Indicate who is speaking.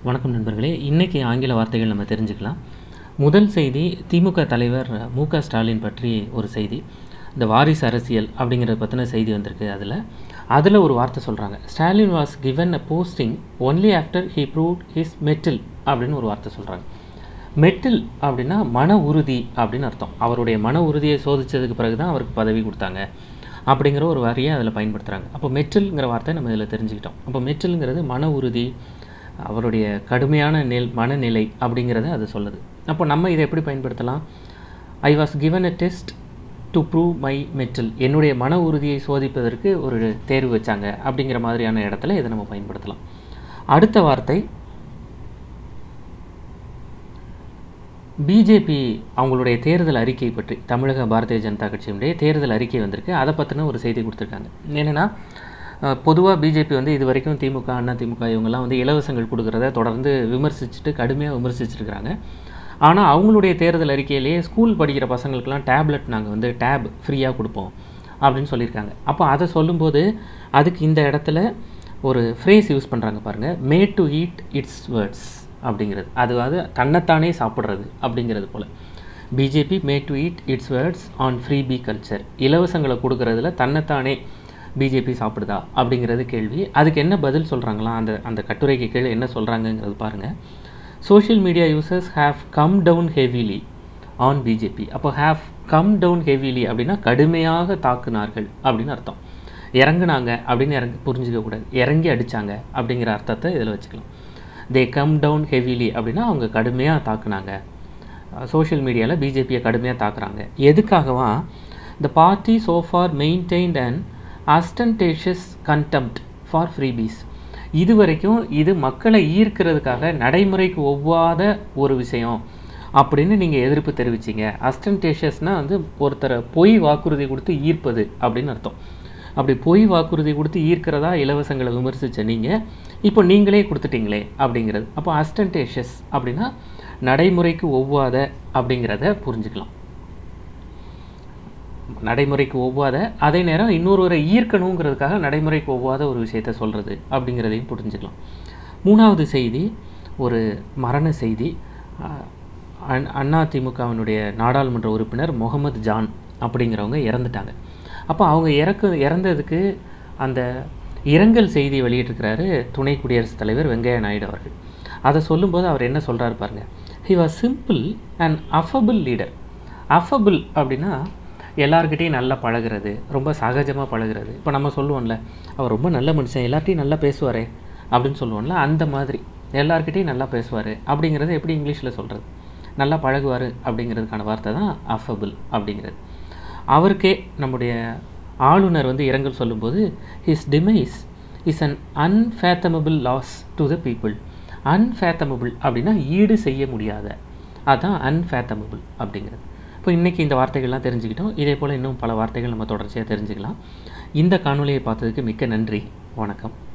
Speaker 1: வணக்கம் நண்பர்களே இன்றைக்கி ஆங்கில வார்த்தைகள் நம்ம தெரிஞ்சுக்கலாம் முதல் செய்தி திமுக தலைவர் மு க ஸ்டாலின் பற்றி ஒரு செய்தி இந்த வாரிசு அரசியல் அப்படிங்கிறத பற்றின செய்தி வந்திருக்கு அதில் அதில் ஒரு வார்த்தை சொல்கிறாங்க Stalin was given a posting only after he proved his mettle அப்படின்னு ஒரு வார்த்தை சொல்கிறாங்க மெட்டில் அப்படின்னா மன உறுதி அப்படின்னு அர்த்தம் அவருடைய மன உறுதியை சோதித்ததுக்கு பிறகு தான் அவருக்கு பதவி கொடுத்தாங்க அப்படிங்கிற ஒரு வரியை அதில் பயன்படுத்துகிறாங்க அப்போ மெட்டில்ங்கிற வார்த்தை நம்ம இதில் தெரிஞ்சுக்கிட்டோம் அப்போ மெட்டில்ங்கிறது மன உறுதி அவருடைய கடுமையான நெல் மனநிலை அப்படிங்கிறத அது சொல்லுது அப்போ நம்ம இதை எப்படி பயன்படுத்தலாம் I was given a test to prove my mettle என்னுடைய மன உறுதியை சோதிப்பதற்கு ஒரு தேர்வு வச்சாங்க அப்படிங்கிற மாதிரியான இடத்துல இதை நம்ம பயன்படுத்தலாம் அடுத்த வார்த்தை பிஜேபி அவங்களுடைய தேர்தல் அறிக்கை பற்றி தமிழக பாரதிய ஜனதா கட்சியினுடைய தேர்தல் அறிக்கை வந்திருக்கு அதை பற்றின ஒரு செய்தி கொடுத்துருக்காங்க என்னென்னா பொதுவாக பிஜேபி வந்து இது வரைக்கும் திமுக அண்ணா திமுக இவங்கெல்லாம் வந்து இலவசங்கள் கொடுக்குறத தொடர்ந்து விமர்சிச்சுட்டு கடுமையாக விமர்சிச்சிருக்கிறாங்க ஆனால் அவங்களுடைய தேர்தல் அறிக்கையிலேயே ஸ்கூல் படிக்கிற பசங்களுக்கெல்லாம் டேப்லெட் நாங்கள் வந்து டேப் ஃப்ரீயாக கொடுப்போம் அப்படின்னு சொல்லியிருக்காங்க அப்போ அதை சொல்லும்போது அதுக்கு இந்த இடத்துல ஒரு ஃப்ரேஸ் யூஸ் பண்ணுறாங்க பாருங்கள் made to eat its words அப்படிங்கிறது அது அது தன்னைத்தானே சாப்பிட்றது அப்படிங்கிறது போல் BJP made to eat its words on freebie culture இலவசங்களை கொடுக்கறதுல தன்னைத்தானே பிஜேபி சாப்பிடுதா அப்படிங்கிறது கேள்வி அதுக்கு என்ன பதில் சொல்கிறாங்களா அந்த அந்த கட்டுரைக்கு கீழே என்ன சொல்கிறாங்கங்கிறது பாருங்கள் social media users have come down heavily on BJP அப்போ ஹேவ் கம் டவுன் ஹெவிலி அப்படின்னா கடுமையாக தாக்குனார்கள் அப்படின்னு அர்த்தம் இறங்குனாங்க அப்படின்னு இறங்கி புரிஞ்சிக்கக்கூடாது இறங்கி அடித்தாங்க அப்படிங்கிற அர்த்தத்தை இதில் வச்சுக்கலாம் தே கம் டவுன் ஹெவிலி அப்படின்னா அவங்க கடுமையாக தாக்குனாங்க சோஷியல் மீடியாவில் பிஜேபியை கடுமையாக தாக்குறாங்க எதுக்காகவா the party so far maintained an ostentatious contempt for freebies இது வரைக்கும் இது மக்களை ஈர்க்கிறதுக்காக நடைமுறைக்கு ஒவ்வாத ஒரு விஷயம் அப்படின்னு நீங்கள் எதிர்ப்பு தெரிவிச்சிங்க அஸ்டன்டேஷியஸ்னால் வந்து ஒருத்தரை பொய் வாக்குறுதி கொடுத்து ஈர்ப்பது அப்படின்னு அர்த்தம் அப்படி பொய் வாக்குறுதி கொடுத்து ஈர்க்கிறதா இலவசங்களை விமர்சித்த நீங்கள் இப்போ நீங்களே கொடுத்துட்டீங்களே அப்படிங்கிறது அப்போ அஸ்டன்டேஷியஸ் அப்படின்னா நடைமுறைக்கு ஒவ்வாத அப்படிங்கிறத புரிஞ்சுக்கலாம் நடைமுறைக்கு ஒவ்வாத அதே நேரம் இன்னொருவரை ஈர்க்கணுங்கிறதுக்காக நடைமுறைக்கு ஒவ்வாத ஒரு விஷயத்த சொல்கிறது அப்படிங்கிறதையும் புரிஞ்சுக்கலாம் மூணாவது செய்தி ஒரு மரண செய்தி அன் அண்ணா திமுகவினுடைய நாடாளுமன்ற உறுப்பினர் முகமது ஜான் அப்படிங்கிறவங்க இறந்துட்டாங்க அப்போ அவங்க இறக்கு இறந்ததுக்கு அந்த இரங்கல் செய்தி வெளியிட்டிருக்கிறாரு துணை குடியரசுத் தலைவர் வெங்கையா நாயுடு அவர்கள் அதை சொல்லும்போது அவர் என்ன சொல்கிறாரு பாருங்கள் he was simple and affable leader affable அப்படின்னா எல்லாருக்கிட்டையும் நல்லா பழகிறது ரொம்ப சகஜமாக பழகிறது இப்போ நம்ம சொல்லுவோம்ல அவர் ரொம்ப நல்ல மனுஷன் எல்லார்ட்டையும் நல்லா பேசுவார் அப்படின்னு சொல்லுவோம்ல அந்த மாதிரி எல்லார்கிட்டையும் நல்லா பேசுவார் அப்படிங்கிறத எப்படி இங்கிலீஷில் சொல்கிறது நல்லா பழகுவார் அப்படிங்கிறதுக்கான வார்த்தை தான் அஃபபிள் அப்படிங்கிறது அவருக்கே நம்முடைய ஆளுநர் வந்து இரங்கல் சொல்லும்போது his demise is an unfathomable loss to the people unfathomable அப்படின்னா ஈடு செய்ய முடியாத அதுதான் அன்ஃபேத்தமபிள் அப்படிங்கிறது இப்போ இன்றைக்கி இந்த வார்த்தைகள்லாம் தெரிஞ்சுக்கிட்டோம் இதே போல் இன்னும் பல வார்த்தைகள் நம்ம தொடர்ச்சியாக தெரிஞ்சுக்கலாம் இந்த காணொலியை பார்த்ததுக்கு மிக்க நன்றி வணக்கம்